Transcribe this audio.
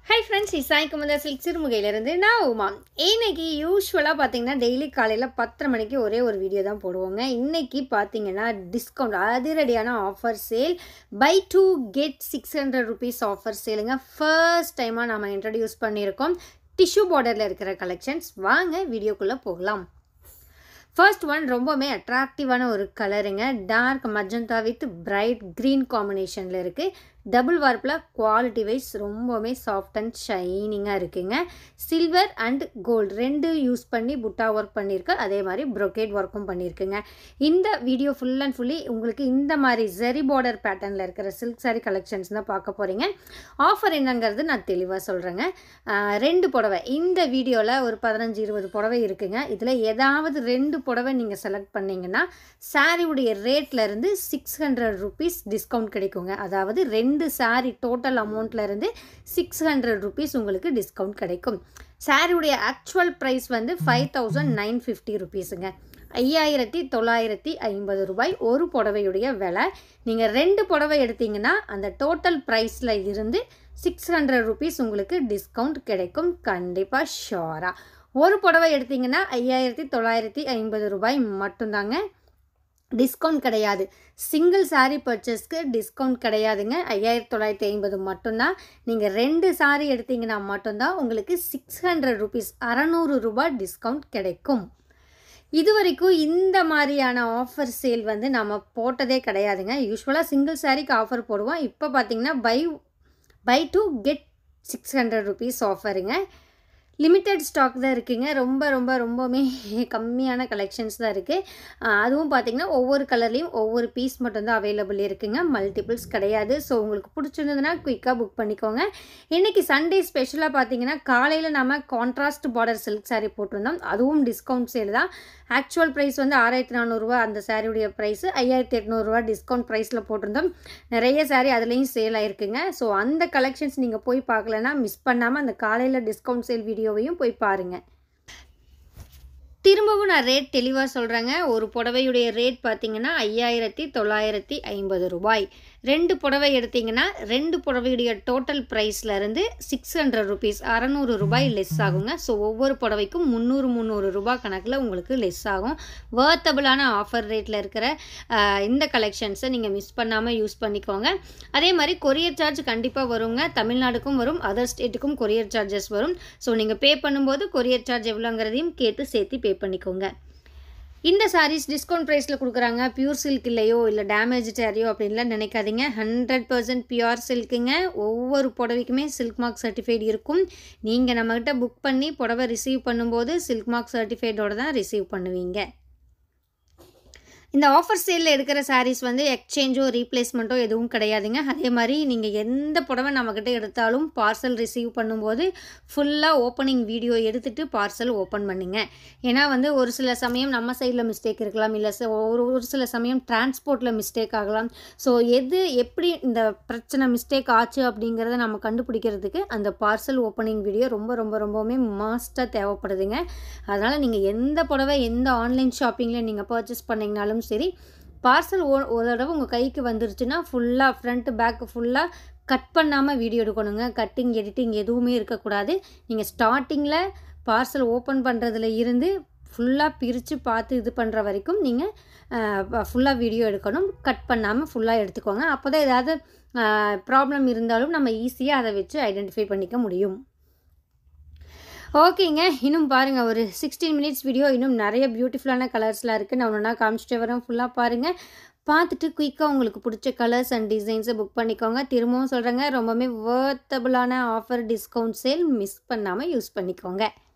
high friends Isai Kumudha silk சிறுமுகையிலேருந்து நான் உமா இன்னைக்கு யூஸ்வலாக பார்த்தீங்கன்னா டெய்லி காலையில் பத்தரை மணிக்கு ஒரே ஒரு வீடியோ தான் போடுவோங்க இன்னைக்கு பார்த்தீங்கன்னா டிஸ்கவுண்ட் அதிரடியான offer sale buy two get six hundred rupees offer சேலுங்க ஃபர்ஸ்ட் டைமாக நம்ம இன்ட்ரடியூஸ் பண்ணியிருக்கோம் டிஷ்யூ பார்டரில் இருக்கிற கலெக்ஷன்ஸ் வாங்க வீடியோக்குள்ளே போகலாம் ஃபர்ஸ்ட் ஒன் ரொம்பவுமே அட்ராக்டிவான ஒரு கலருங்க dark magenta with bright green காம்பினேஷனில் இருக்குது டபுள் வார்ப்பில் குவாலிட்டி வைஸ் ரொம்பவுமே சாஃப்ட் அண்ட் ஷைனிங்காக இருக்குங்க சில்வர் அண்ட் கோல்டு ரெண்டு யூஸ் பண்ணி புட்டா ஒர்க் பண்ணியிருக்கு அதே மாதிரி ப்ரொகேட் ஒர்க்கும் பண்ணியிருக்குங்க இந்த வீடியோ ஃபுல் அண்ட் ஃபுல்லி உங்களுக்கு இந்த மாதிரி ஜெரி பார்டர் பேட்டர்னில் இருக்கிற சில்க் சாரி கலெக்ஷன்ஸ் தான் பார்க்க போகிறீங்க ஆஃபர் என்னங்கிறது நான் தெளிவாக சொல்கிறேங்க ரெண்டு புடவை இந்த வீடியோவில் ஒரு பதினஞ்சு இருபது புடவை இருக்குங்க இதில் ஏதாவது ரெண்டு புடவை நீங்கள் செலக்ட் பண்ணிங்கன்னா சாரியுடைய ரேட்லேருந்து சிக்ஸ் ஹண்ட்ரட் ருபீஸ் டிஸ்கவுண்ட் கிடைக்குங்க அதாவது ரெண்டு சாரி டோட்டல் அமௌண்ட்லேருந்து சிக்ஸ் ஹண்ட்ரட் ருபீஸ் உங்களுக்கு டிஸ்கவுண்ட் கிடைக்கும் சாரியுடைய ஆக்சுவல் ப்ரைஸ் வந்து ஃபைவ் தௌசண்ட் நைன் ஃபிஃப்டி ருபீஸுங்க ஐயாயிரத்தி தொள்ளாயிரத்தி ஐம்பது ரூபாய் ஒரு புடவையுடைய விலை நீங்கள் ரெண்டு புடவை எடுத்தீங்கன்னா அந்த டோட்டல் ப்ரைஸில் இருந்து சிக்ஸ் ஹண்ட்ரட் ருபீஸ் உங்களுக்கு டிஸ்கவுண்ட் கிடைக்கும் கண்டிப்பாக ஷோராக ஒரு புடவை எடுத்தீங்கன்னா ஐயாயிரத்தி தொள்ளாயிரத்தி ஐம்பது ரூபாய் மட்டும்தாங்க டிஸ்கவுண்ட் கிடையாது சிங்கிள் சாரீ பர்ச்சேஸ்க்கு டிஸ்கவுண்ட் கிடையாதுங்க ஐயாயிரத்தி தொள்ளாயிரத்தி ஐம்பது மட்டும்தான் நீங்கள் ரெண்டு சாரீ எடுத்தீங்கன்னா மட்டும்தான் உங்களுக்கு சிக்ஸ் ஹண்ட்ரட் ருபீஸ் அறநூறு ரூபாய் டிஸ்கவுண்ட் கிடைக்கும் இது வரைக்கும் இந்த மாதிரியான ஆஃபர் சேல் வந்து நம்ம போட்டதே கிடையாதுங்க யூஸ்வலாக சிங்கிள் சாரீக்கு ஆஃபர் போடுவோம் இப்போ பார்த்தீங்கன்னா buy buy two get six hundred rupees ஆஃபருங்க லிமிட்டட் ஸ்டாக் தான் இருக்குங்க ரொம்ப ரொம்ப ரொம்பவுமே கம்மியான கலெக்ஷன்ஸ் தான் இருக்குது அதுவும் பார்த்திங்கன்னா ஒவ்வொரு கலர்லேயும் ஒவ்வொரு பீஸ் மட்டும்தான் அவைலபிள் இருக்குங்க மல்டிபிள்ஸ் கிடையாது ஸோ உங்களுக்கு பிடிச்சிருந்ததுன்னா குயிக்காக புக் பண்ணிக்கோங்க இன்றைக்கி சண்டே ஸ்பெஷலாக பார்த்தீங்கன்னா காலையில் நம்ம கான்ட்ராஸ்ட் பார்டர் சில்க் சாரீ போட்டிருந்தோம் அதுவும் டிஸ்கவுண்ட் சேல் தான் ஆக்சுவல் ப்ரைஸ் வந்து ஆறாயிரத்தி நானூறுரூவா அந்த சாரியுடைய ப்ரைஸு ஐயாயிரத்தி எட்நூறுரூவா டிஸ்கவுண்ட் ப்ரைஸில் போட்டிருந்தோம் நிறைய சாரீ அதுலேயும் சேல் ஆயிருக்குங்க ஸோ அந்த கலெக்ஷன்ஸ் நீங்கள் போய் பார்க்கலன்னா மிஸ் பண்ணாமல் அந்த காலையில் டிஸ்கவுண்ட் சேல் வீடியோவையும் போய் பாருங்கள் திரும்பவும் நான் ரேட் தெளிவாக சொல்கிறேங்க ஒரு புடவையுடைய ரேட் பார்த்தீங்கன்னா ஐயாயிரத்தி தொள்ளாயிரத்தி ஐம்பது ரூபாய் ரெண்டு புடவை எடுத்திங்கன்னா ரெண்டு புடவையுடைய டோட்டல் ப்ரைஸ்லேருந்து சிக்ஸ் ஹண்ட்ரட் ருபீஸ் அறநூறு ரூபாய் லெஸ் ஆகுங்க ஸோ ஒவ்வொரு புடவைக்கும் முந்நூறு முந்நூறு ரூபாய் கணக்கில் உங்களுக்கு லெஸ் ஆகும் வேர்த்தபிளான ஆஃபர் ரேட்டில் இருக்கிற இந்த கலெக்ஷன்ஸை நீங்கள் மிஸ் பண்ணாமல் யூஸ் பண்ணிக்கோங்க அதே மாதிரி கொரியர் சார்ஜ் கண்டிப்பாக வருங்க தமிழ்நாடுக்கும் வரும் அதர் ஸ்டேட்டுக்கும் கொரியர் சார்ஜஸ் வரும் ஸோ நீங்கள் பே பண்ணும்போது கொரியர் சார்ஜ் எவ்வளோங்கிறதையும் கேட்டு சேர்த்து பே பண்ணிக்கோங்க இந்த சாரீஸ் டிஸ்கவுண்ட் ப்ரைஸில் கொடுக்குறாங்க பியூர் சில்க் இல்லையோ இல்லை டேமேஜ் சாரியோ அப்படின்லாம் நினைக்காதீங்க ஹண்ட்ரட் பர்சன்ட் பியூர் சில்க்குங்க ஒவ்வொரு புடவைக்குமே சில்க் மார்க் சர்டிஃபைட் இருக்கும் நீங்கள் நம்மக்கிட்ட புக் பண்ணி புடவை ரிசீவ் பண்ணும்போது சில்க் மார்க் சர்டிஃபைடோடு தான் ரிசீவ் பண்ணுவீங்க இந்த ஆஃபர் சேலில் எடுக்கிற சாரீஸ் வந்து எக்ஸ்சேஞ்சோ ரீப்ளேஸ்மெண்ட்டோ எதுவும் கிடையாதுங்க அதே மாதிரி நீங்கள் எந்த புடவை நம்மக்கிட்ட எடுத்தாலும் பார்சல் ரிசீவ் பண்ணும்போது ஃபுல்லாக ஓப்பனிங் வீடியோ எடுத்துகிட்டு பார்சல் ஓப்பன் பண்ணுங்க ஏன்னா வந்து ஒரு சில சமயம் நம்ம சைடில் மிஸ்டேக் இருக்கலாம் இல்லை ஒரு ஒரு சில சமயம் டிரான்ஸ்போர்ட்டில் மிஸ்டேக் ஆகலாம் ஸோ எது எப்படி இந்த பிரச்சனை மிஸ்டேக் ஆச்சு அப்படிங்கிறத நம்ம கண்டுபிடிக்கிறதுக்கு அந்த பார்சல் ஓப்பனிங் வீடியோ ரொம்ப ரொம்ப ரொம்பவுமே மாஸ்ட்டாக தேவைப்படுதுங்க அதனால் நீங்கள் எந்த புடவை எந்த ஆன்லைன் ஷாப்பிங்கில் நீங்கள் பர்ச்சேஸ் பண்ணிங்கனாலும் இருந்தாலும் சரி பார்சல் ஓ ஒரு தடவை உங்கள் கைக்கு வந்துருச்சுன்னா ஃபுல்லாக ஃப்ரண்ட் பேக் ஃபுல்லாக கட் பண்ணாமல் வீடியோ எடுக்கணுங்க கட்டிங் எடிட்டிங் எதுவுமே இருக்கக்கூடாது நீங்கள் ஸ்டார்டிங்கில் பார்சல் ஓப்பன் பண்ணுறதுல இருந்து ஃபுல்லாக பிரித்து பார்த்து இது பண்ணுற வரைக்கும் நீங்கள் ஃபுல்லாக வீடியோ எடுக்கணும் கட் பண்ணாமல் ஃபுல்லாக எடுத்துக்கோங்க அப்போ தான் ஏதாவது ப்ராப்ளம் இருந்தாலும் நம்ம ஈஸியாக அதை வச்சு ஐடென்டிஃபை பண்ணிக்க முடியும் ஓகேங்க இன்னும் பாருங்கள் ஒரு சிக்ஸ்டீன் மினிட்ஸ் வீடியோ இன்னும் நிறைய பியூட்டிஃபுல்லான கலர்ஸ்லாம் இருக்குது நான் ஒன்றா காமிச்சிட்டே வரேன் ஃபுல்லாக பாருங்கள் பார்த்துட்டு குயிக்காக உங்களுக்கு பிடிச்ச கலர்ஸ் அண்ட் டிசைன்ஸை புக் பண்ணிக்கோங்க திரும்பவும் சொல்கிறேங்க ரொம்பவுமே வேர்த்தபிளான ஆஃபர் டிஸ்கவுண்ட் சேல் மிஸ் பண்ணாமல் யூஸ் பண்ணிக்கோங்க